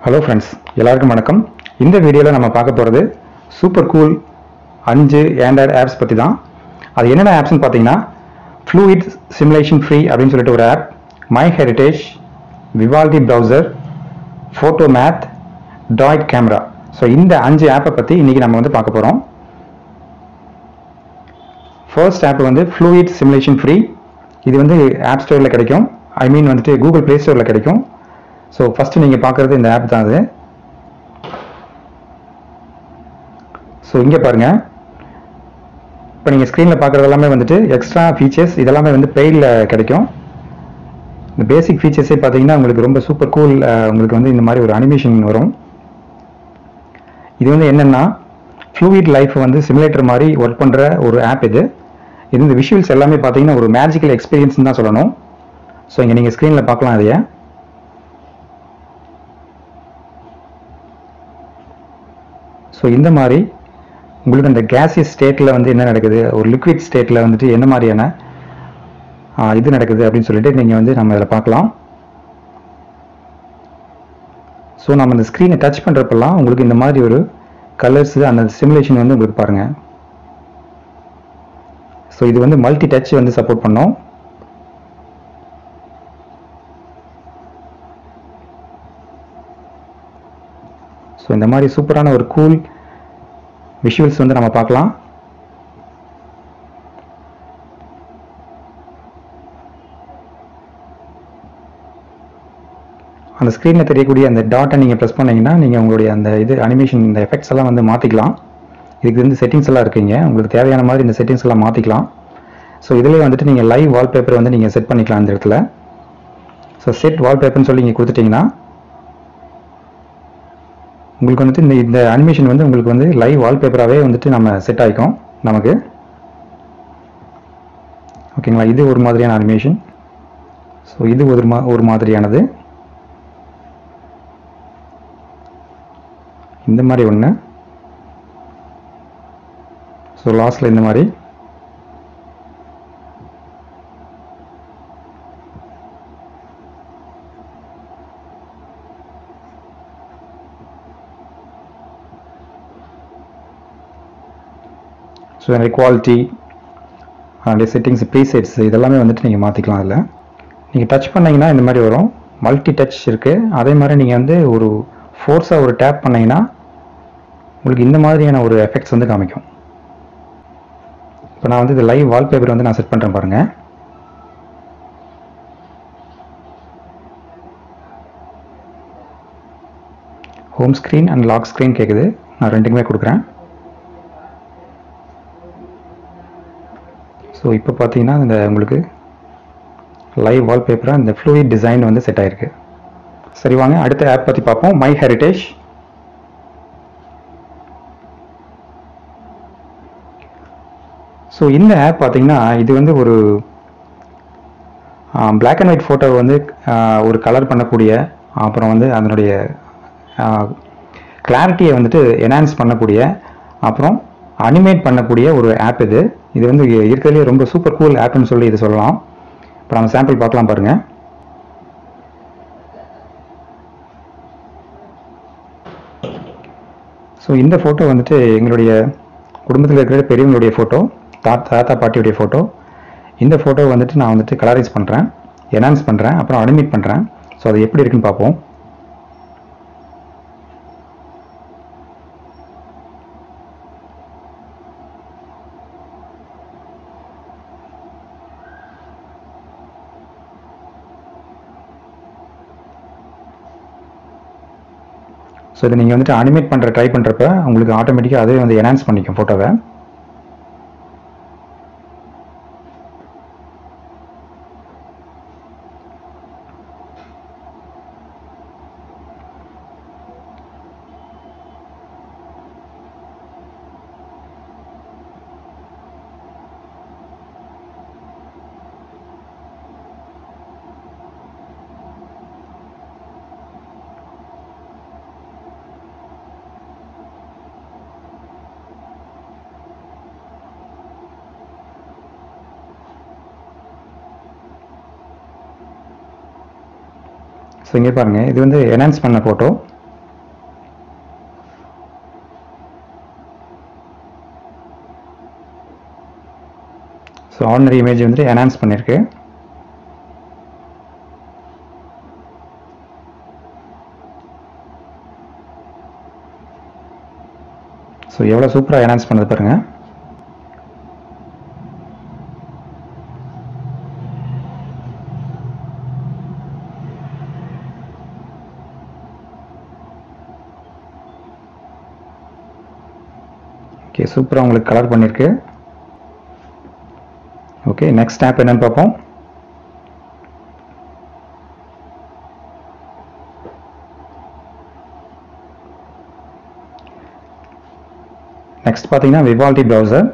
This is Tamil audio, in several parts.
ஹலோ ஃப்ரெண்ட்ஸ் எல்லாருக்கும் வணக்கம் இந்த வீடியோவில் நம்ம பார்க்க போகிறது சூப்பர் கூல் அஞ்சு ஆண்ட்ராய்டு ஆப்ஸ் பற்றி தான் அது என்னென்ன ஆப்ஸ்னு பார்த்தீங்கன்னா ஃப்ளூயிட் சிமுலேஷன் ஃப்ரீ அப்படின்னு சொல்லிட்டு ஒரு app My Heritage Vivaldi browser photo math டாய்ட் கேமரா ஸோ இந்த அஞ்சு ஆப்பை பற்றி இன்றைக்கி நம்ம வந்து பார்க்க போகிறோம் ஃபர்ஸ்ட் ஆப் வந்து ஃப்ளூயிட் சிமுலேஷன் ஃப்ரீ இது வந்து ஆப் ஸ்டோரில் கிடைக்கும் ஐ மீன் வந்துட்டு கூகுள் ப்ளே ஸ்டோரில் கிடைக்கும் ஸோ ஃபஸ்ட்டு நீங்கள் பார்க்குறது இந்த ஆப் தான் அது ஸோ இங்கே பாருங்கள் இப்போ நீங்கள் ஸ்க்ரீனில் பார்க்குறது எல்லாமே வந்துட்டு எக்ஸ்ட்ரா ஃபீச்சர்ஸ் இதெல்லாமே வந்து பெய்டில் கிடைக்கும் இந்த பேசிக் ஃபீச்சர்ஸே பார்த்தீங்கன்னா உங்களுக்கு ரொம்ப சூப்பர் கூல் உங்களுக்கு வந்து இந்த மாதிரி ஒரு அனிமேஷன் வரும் இது வந்து என்னென்னா ஃப்ளூயிட் லைஃப் வந்து சிமுலேட்டர் மாதிரி ஒர்க் பண்ணுற ஒரு ஆப் இது இது இந்த விஷுவல்ஸ் எல்லாமே பார்த்தீங்கன்னா ஒரு மேஜிக்கல் எக்ஸ்பீரியன்ஸ் தான் சொல்லணும் ஸோ இங்கே நீங்கள் ஸ்க்ரீனில் பார்க்கலாம் அதைய ஸோ இந்த மாதிரி உங்களுக்கு அந்த கேசியஸ் ஸ்டேட்டில் வந்து என்ன நடக்குது ஒரு லிக்விட் ஸ்டேட்டில் வந்துட்டு என்ன மாதிரியான ஆ, இது நடக்குது அப்படின்னு சொல்லிட்டு நீங்கள் வந்து நம்ம இதில் பார்க்கலாம் ஸோ நம்ம இந்த ஸ்க்ரீனை டச் பண்ணுறப்பெல்லாம் உங்களுக்கு இந்த மாதிரி ஒரு கலர்ஸ் அந்த சிமுலேஷன் வந்து உங்களுக்கு பாருங்கள் ஸோ இது வந்து மல்டி டச் வந்து சப்போர்ட் பண்ணோம் ஸோ இந்த மாதிரி சூப்பரான ஒரு கூல் விஷுவல்ஸ் வந்து நம்ம பார்க்கலாம் அந்த ஸ்க்ரீனில் தெரியக்கூடிய அந்த டாட்டை நீங்கள் ப்ரெஸ் பண்ணீங்கன்னா நீங்கள் உங்களுடைய அந்த இது அனிமேஷன் இந்த எஃபெக்ட்ஸ் எல்லாம் வந்து மாற்றிக்கலாம் இதுக்கு வந்து செட்டிங்ஸ் எல்லாம் இருக்குங்க உங்களுக்கு தேவையான மாதிரி இந்த செட்டிங்ஸ் எல்லாம் மாற்றிக்கலாம் ஸோ இதுலேயே வந்துட்டு நீங்கள் லைவ் வால்பேப்பர் வந்து நீங்கள் செட் பண்ணிக்கலாம் இந்த இடத்துல ஸோ செட் வால்பேப்பர்னு சொல்லி நீங்கள் கொடுத்துட்டீங்கன்னா உங்களுக்கு வந்துட்டு இந்த இந்த அனிமேஷன் வந்து உங்களுக்கு வந்து லைவ் வால்பேப்பராகவே வந்துட்டு நம்ம செட் ஆகிக்கும் நமக்கு ஓகேங்களா இது ஒரு மாதிரியான அனிமேஷன் ஸோ இது ஒரு மா ஒரு மாதிரியானது இந்த மாதிரி ஒன்று ஸோ லாஸ்ட்டில் இந்த மாதிரி ஸோ என்னுடைய குவாலிட்டி அதனுடைய செட்டிங்ஸ் ப்ரீசெட்ஸ் இதெல்லாமே வந்துட்டு நீங்கள் மாற்றிக்கலாம் அதில் நீங்கள் டச் பண்ணீங்கன்னா இந்த மாதிரி வரும் மல்டி டச் இருக்குது அதே மாதிரி நீங்கள் வந்து ஒரு ஃபோர்ஸாக ஒரு டேப் பண்ணீங்கன்னா உங்களுக்கு இந்த மாதிரியான ஒரு எஃபெக்ட்ஸ் வந்து காமிக்கும் இப்போ நான் வந்து இது லைவ் வால்பேப்பர் வந்து நான் செட் பண்ணுறேன் பாருங்கள் home screen and lock screen கேட்குது நான் ரெண்டுக்குமே கொடுக்குறேன் ஸோ இப்போ பார்த்தீங்கன்னா இந்த உங்களுக்கு லைவ் வால்பேப்பராக இந்த ஃப்ளூயிட் டிசைன் வந்து செட் ஆயிருக்கு சரி வாங்க அடுத்த ஆப் பற்றி பார்ப்போம் மை ஹெரிட்டேஜ் ஸோ இந்த ஆப் பார்த்தீங்கன்னா இது வந்து ஒரு Black அண்ட் ஒயிட் ஃபோட்டோவை வந்து ஆ, ஒரு கலர் பண்ணக்கூடிய அப்புறம் வந்து அதனுடைய கிளாரிட்டியை வந்துட்டு என்ஹான்ஸ் பண்ணக்கூடிய அப்புறம் அனிமேட் பண்ணக்கூடிய ஒரு ஆப் இது இது வந்து இருக்கிறதுலே ரொம்ப சூப்பர் கூல் ஆப்னு சொல்லி இது சொல்லலாம் இப்போ நம்ம சாம்பிள் பார்க்கலாம் பாருங்கள் ஸோ இந்த ஃபோட்டோ வந்துட்டு எங்களுடைய குடும்பத்தில் இருக்கிற பெரியவங்களுடைய ஃபோட்டோ தாத்தா தாத்தா பாட்டியுடைய ஃபோட்டோ இந்த ஃபோட்டோ வந்துட்டு நான் வந்துட்டு கலரைஸ் பண்ணுறேன் என்ஹான்ஸ் பண்ணுறேன் அப்புறம் அனிமேட் பண்ணுறேன் ஸோ அது எப்படி இருக்குன்னு பார்ப்போம் ஸோ இதை நீங்கள் வந்துட்டு அனிமேட் பண்ணுற ட்ரை பண்ணுறப்ப உங்களுக்கு ஆட்டோமேட்டிக்காக அதே வந்து என்ஹான்ஸ் பண்ணிக்கும் ஃபோட்டோவை ஸோ இங்கே பாருங்கள் இது வந்து என்ஹான்ஸ் பண்ண ஃபோட்டோ ஸோ ஆர்டினரி இமேஜ் வந்துட்டு என்ஹான்ஸ் பண்ணியிருக்கு ஸோ எவ்வளோ சூப்பராக என்ஹான்ஸ் பண்ணது பாருங்கள் ஓகே சூப்பராக உங்களுக்கு கலர் பண்ணியிருக்கு ஓகே நெக்ஸ்ட் ஆப் என்னன்னு பார்ப்போம் நெக்ஸ்ட் பார்த்தீங்கன்னா விவால்டி ப்ரௌசர்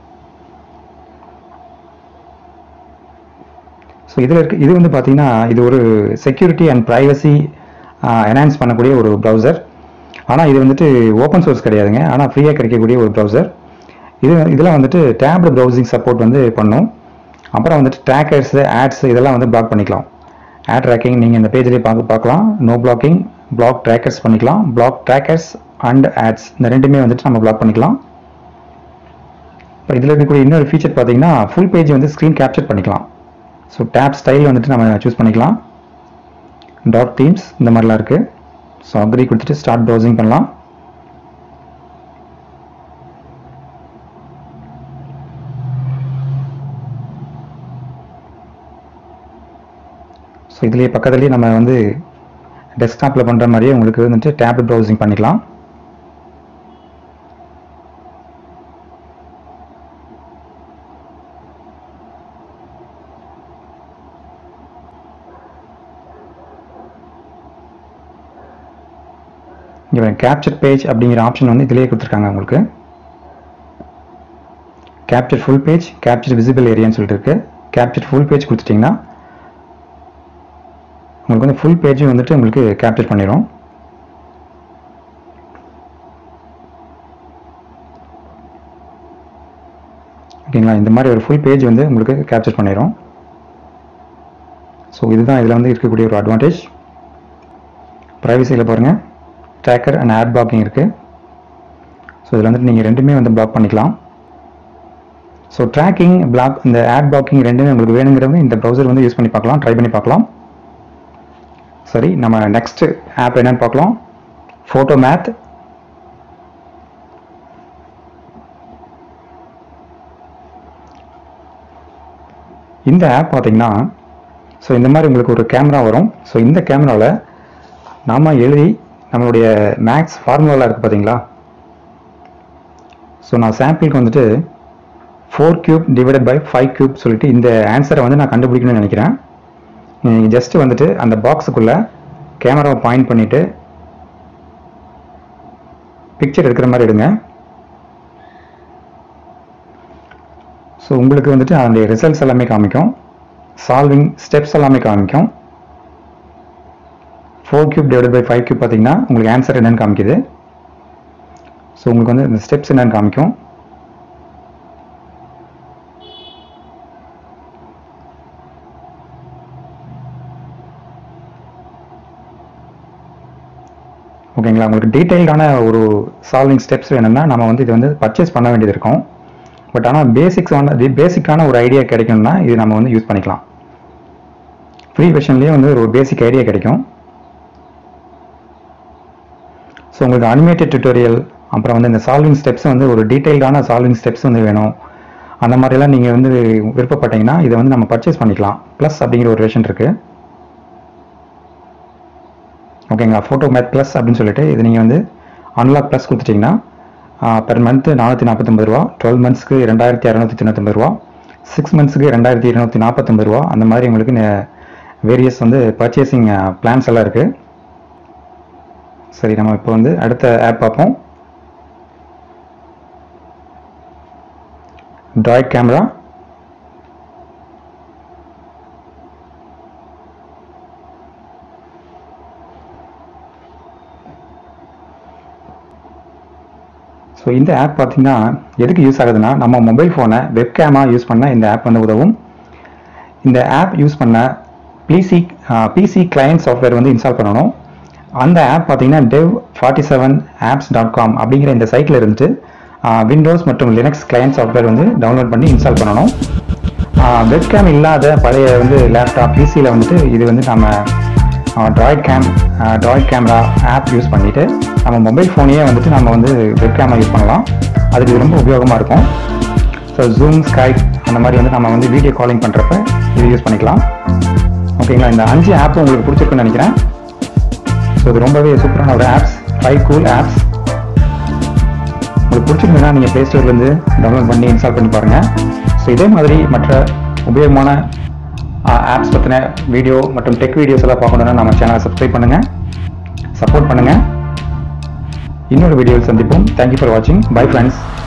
ஸோ இதில் இருக்கு இது வந்து பார்த்தீங்கன்னா இது ஒரு செக்யூரிட்டி அண்ட் ப்ரைவசி என்ஹான்ஸ் பண்ணக்கூடிய ஒரு ப்ரௌசர் ஆனால் இது வந்துட்டு ஓப்பன் சோர்ஸ் கிடையாதுங்க ஆனால் ஃப்ரீயாக கிடைக்கக்கூடிய ஒரு ப்ரௌசர் இது இதில் வந்துட்டு டேப்டு ப்ரௌசிங் சப்போர்ட் வந்து பண்ணும் அப்புறம் வந்துட்டு ட்ராக்கர்ஸ் ஆட்ஸ் இதெல்லாம் வந்து பிளாக் பண்ணிக்கலாம் ஆட் ட்ராக்கிங் நீங்கள் இந்த பேஜ்லேயே பார்த்து பார்க்கலாம் நோ பிளாக்கிங் பிளாக் ட்ராக்கர்ஸ் பண்ணிக்கலாம் பிளாக் ட்ராக்கர்ஸ் அண்ட் ஆட்ஸ் இந்த ரெண்டுமே வந்துட்டு நம்ம பிளாக் பண்ணிக்கலாம் இப்போ இதில் இருக்கக்கூடிய இன்னொரு ஃபீச்சர் பார்த்தீங்கன்னா ஃபுல் பேஜ் வந்து ஸ்க்ரீன் கேப்சர் பண்ணிக்கலாம் ஸோ டேப் ஸ்டைல் வந்துட்டு நம்ம சூஸ் பண்ணிக்கலாம் டாட் தீம்ஸ் இந்த மாதிரிலாம் இருக்குது ஸோ அக்ரி கொடுத்துட்டு ஸ்டார்ட் ப்ரௌசிங் பண்ணலாம் ஸோ இதுலேயே பக்கத்துலேயே நம்ம வந்து டெஸ்க்டாப்பில் பண்ணுற மாதிரியே உங்களுக்கு வந்துட்டு டேப் ப்ரௌசிங் பண்ணிக்கலாம் இங்கே கேப்சர் பேஜ் அப்படிங்கிற ஆப்ஷன் வந்து இதிலேயே கொடுத்துருக்காங்க உங்களுக்கு capture full page capture visible ஏரியான்னு சொல்லிட்டு இருக்கு கேப்சர் ஃபுல் பேஜ் கொடுத்துட்டிங்கன்னா உங்களுக்கு வந்து ஃபுல் பேஜும் வந்துட்டு உங்களுக்கு கேப்சர் பண்ணிடும் ஓகேங்களா இந்த மாதிரி ஒரு ஃபுல் பேஜ் வந்து உங்களுக்கு கேப்சர் பண்ணிடும் ஸோ இதுதான் இதில் வந்து இருக்கக்கூடிய ஒரு அட்வான்டேஜ் ப்ரைவசியில் பாருங்கள் ட்ராக்கர் அண்ட் ஆட் பிளாக்கிங் இருக்குது ஸோ இதில் வந்துட்டு நீங்கள் ரெண்டுமே வந்து பிளாக் பண்ணிக்கலாம் ஸோ ட்ராக்கிங் பிளாக் இந்த ஆட் பிளாக்கிங் ரெண்டுமே உங்களுக்கு வேணுங்கிறவங்க இந்த ப்ரௌசர் வந்து யூஸ் பண்ணி பார்க்கலாம் ட்ரை பண்ணி பார்க்கலாம் சரி நம்ம நெக்ஸ்ட் ஆப் என்னன்னு பார்க்கலாம் ஃபோட்டோ மேத் இந்த ஆப் பார்த்தீங்கன்னா ஸோ இந்த மாதிரி உங்களுக்கு ஒரு கேமரா வரும் ஸோ இந்த கேமராவில் நாம் எழுதி நம்மளுடைய மேக்ஸ் ஃபார்முலாலாம் இருக்குது பார்த்தீங்களா ஸோ நான் சாம்பிளுக்கு வந்துட்டு four cube divided by five cube சொல்லிட்டு இந்த ஆன்சரை வந்து நான் கண்டுபிடிக்கணும்னு நினைக்கிறேன் நீங்கள் ஜஸ்ட் வந்துட்டு அந்த பாக்ஸுக்குள்ளே கேமராவை பாயிண்ட் பண்ணிவிட்டு பிக்சர் எடுக்கிற மாதிரி எடுங்க ஸோ உங்களுக்கு வந்துட்டு அதனுடைய ரிசல்ட்ஸ் எல்லாமே காமிக்கும் சால்விங் ஸ்டெப்ஸ் எல்லாமே காமிக்கும் four cube divide by five cube பார்த்தீங்கன்னா உங்களுக்கு ஆன்சர் என்னன்னு காமிக்குது ஸோ உங்களுக்கு வந்து இந்த ஸ்டெப்ஸ் என்னன்னு காமிக்கும் ஓகேங்களா உங்களுக்கு டீட்டெயில்டான ஒரு சால்விங் ஸ்டெப்ஸ் வேணும்னா நம்ம வந்து இது வந்து பர்ச்சேஸ் பண்ண வேண்டியது இருக்கும் பட் ஆனால் பேசிக்ஸ் வந்து பேசிக்கான ஒரு ஐடியா கிடைக்கணும்னா இது நம்ம வந்து யூஸ் பண்ணிக்கலாம் ஃப்ரீ வெர்ஷன்லேயே வந்து ஒரு பேசிக் ஐடியா கிடைக்கும் ஸோ உங்களுக்கு அனிமேட்டட் டியூட்டோரியல் அப்புறம் வந்து இந்த சால்விங் ஸ்டெப்ஸ் வந்து ஒரு டீட்டெயில்டான சால்விங் ஸ்டெப்ஸ் வந்து வேணும் அந்த மாதிரிலாம் நீங்கள் வந்து விருப்பப்பட்டீங்கன்னா இதை வந்து நம்ம பர்ச்சேஸ் பண்ணிக்கலாம் ப்ளஸ் அப்படிங்கிற ஒரு வெர்ஷன் இருக்குது ஓகேங்களா ஃபோட்டோ மேத் ப்ளஸ் அப்படின்னு சொல்லிட்டு இது நீங்கள் வந்து அன்லாக் ப்ளஸ் கொடுத்துட்டிங்கன்னா பெர் மந்த்து நானூற்றி நாற்பத்தொம்பது ரூபா டுவெல் மந்த்ஸ்க்கு ரெண்டாயிரத்தி இரநூத்தி தொண்ணூத்தொம்பது ரூபா சிக்ஸ் மந்த்ஸ்க்கு ரெண்டாயிரத்தி இருநூத்தி நாற்பத்தொம்பது ரூபா அந்த மாதிரி உங்களுக்கு வேரியஸ் வந்து பர்ச்சேசிங் பிளான்ஸ் எல்லாம் இருக்குது சரி நம்ம இப்போ வந்து அடுத்த ஆப் பார்ப்போம் ட்ராய்ட் கேமரா ஸோ இந்த ஆப் பார்த்தீங்கன்னா எதுக்கு யூஸ் ஆகுதுன்னா நம்ம மொபைல் ஃபோனை வெப்கேமாக யூஸ் பண்ண இந்த ஆப் வந்து உதவும் இந்த ஆப் யூஸ் பண்ண பிசி பிசி கிளையன்ட் சாஃப்ட்வேர் வந்து இன்ஸ்டால் பண்ணணும் அந்த ஆப் பார்த்தீங்கன்னா dev forty seven apps dot com அப்படிங்கிற இந்த சைட்டில் இருந்துட்டு விண்டோஸ் மற்றும் லினக்ஸ் கிளையன்ட் சாஃப்ட்வேர் வந்து டவுன்லோட் பண்ணி இன்ஸ்டால் பண்ணணும் வெப்கேம் இல்லாத பழைய வந்து லேப்டாப் பிசியில் வந்துட்டு இது வந்து நம்ம droid cam droid camera app use பண்ணிவிட்டு நம்ம மொபைல் ஃபோனையே வந்துட்டு நம்ம வந்து வெப்கேமாக யூஸ் பண்ணலாம் அதுக்கு இது ரொம்ப உபயோகமாக இருக்கும் ஸோ ஜூம் ஸ்கைப் அந்த மாதிரி வந்து நம்ம வந்து வீடியோ காலிங் பண்ணுறப்ப இது யூஸ் பண்ணிக்கலாம் ஓகேங்களா இந்த அஞ்சு ஆப்பும் உங்களுக்கு பிடிச்சிருக்குன்னு நினைக்கிறேன் ஸோ இது ரொம்பவே சூப்பரான ஒரு ஆப்ஸ் ஃபைவ் கூல் ஆப்ஸ் உங்களுக்கு பிடிச்சிருந்ததுன்னா நீங்கள் ப்ளே ஸ்டோர்லேருந்து டவுன்லோட் பண்ணி இன்ஸ்டால் பண்ணி பாருங்கள் ஸோ இதே மாதிரி மற்ற உபயோகமான ஆப்ஸ் பற்றின வீடியோ மற்றும் டெக் வீடியோஸ் எல்லாம் பார்க்கணுன்னா நம்ம சேனலை சப்ஸ்கிரைப் பண்ணுங்கள் சப்போர்ட் பண்ணுங்கள் இன்னொரு வீடியோவில் சந்திப்போம் தேங்க்யூ ஃபார் வாட்சிங் பை ஃப்ரெண்ட்ஸ்